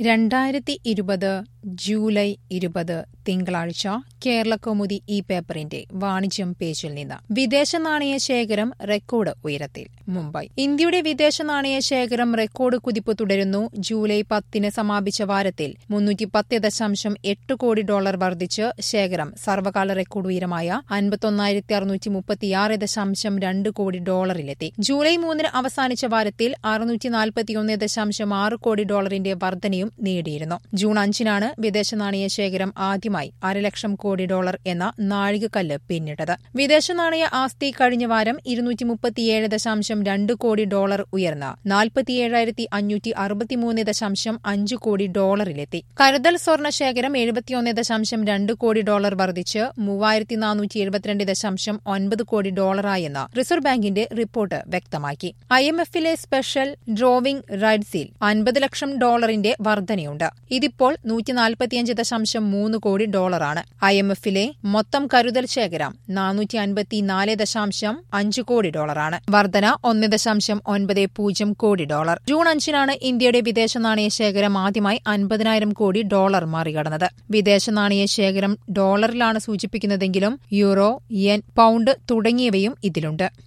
രണ്ടായിരത്തി ഇരുപത് ജൂലൈ ഇരുപത് തിങ്കളാഴ്ച കേരളകൗമുദി ഈ പേപ്പറിന്റെ വാണിജ്യം പേജിൽ നിന്ന് വിദേശ നാണയ ശേഖരം റെക്കോർഡ് ഉയരത്തിൽ മുംബൈ ഇന്ത്യയുടെ വിദേശ നാണയ ശേഖരം റെക്കോർഡ് കുതിപ്പ് തുടരുന്നു ജൂലൈ പത്തിന് സമാപിച്ച വാരത്തിൽ മുന്നൂറ്റി പത്ത് ദശാംശം എട്ട് കോടി ഡോളർ വർദ്ധിച്ച് ശേഖരം സർവകാല റെക്കോർഡ് ഉയരമായ അൻപത്തൊന്നായിരത്തി അറുന്നൂറ്റി മുപ്പത്തിയാറ് ദശാംശം രണ്ട് കോടി ഡോളറിലെത്തി ജൂലൈ മൂന്നിന് അവസാനിച്ച വാരത്തിൽ അറുന്നൂറ്റി നാൽപ്പത്തിയൊന്ന് ദശാംശം ആറ് കോടി ഡോളറിന്റെ വർധനയും നേടിയിരുന്നു ജൂൺ അഞ്ചിനാണ് വിദേശ നാണയ ശേഖരം ആദ്യമായി അരലക്ഷം കോടി ഡോളർ എന്ന നാഴികക്കല്ല് പിന്നിട്ടത് വിദേശ നാണയ ആസ്തി കഴിഞ്ഞ വാരം ഇരുന്നൂറ്റി മുപ്പത്തിയേഴ് ദശാംശം രണ്ട് കോടി ഡോളർ ഉയർന്ന് നാൽപ്പത്തിയേഴായിരത്തി അഞ്ഞൂറ്റി അറുപത്തിമൂന്ന് ദശാംശം അഞ്ച് കോടി ഡോളറിലെത്തി കരുതൽ സ്വർണ്ണ ശേഖരം എഴുപത്തിയൊന്ന് ദശാംശം രണ്ട് കോടി ഡോളർ വർദ്ധിച്ച് മൂവായിരത്തി നാനൂറ്റി എഴുപത്തിരണ്ട് ദശാംശം ഒൻപത് കോടി ഡോളറായെന്ന് റിസർവ് ബാങ്കിന്റെ റിപ്പോർട്ട് വ്യക്തമാക്കി ഐ എം എഫിലെ സ്പെഷ്യൽ ഡ്രോവിംഗ് റൈഡ്സിൽ അൻപത് ലക്ഷം ഡോളറിന്റെ വർധനയുണ്ട് ഇതിപ്പോൾ നൂറ്റി നാൽപ്പത്തിയഞ്ച് ദശാംശം മൂന്ന് കോടി ഡോളറാണ് ഐ എം എഫിലെ മൊത്തം കരുതൽ ശേഖരം നാനൂറ്റി അൻപത്തിനാല് ദശാംശം അഞ്ച് കോടി ഡോളറാണ് വർധന ഒന്ന് ദശാംശം ഒൻപത് പൂജ്യം കോടി ഡോളർ ജൂൺ അഞ്ചിനാണ് ഇന്ത്യയുടെ വിദേശ നാണയ ശേഖരം ആദ്യമായി അൻപതിനായിരം കോടി ഡോളർ മറികടന്നത് വിദേശ നാണയ ശേഖരം ഡോളറിലാണ് സൂചിപ്പിക്കുന്നതെങ്കിലും യൂറോ യെൻ പൌണ്ട് തുടങ്ങിയവയും ഇതിലുണ്ട്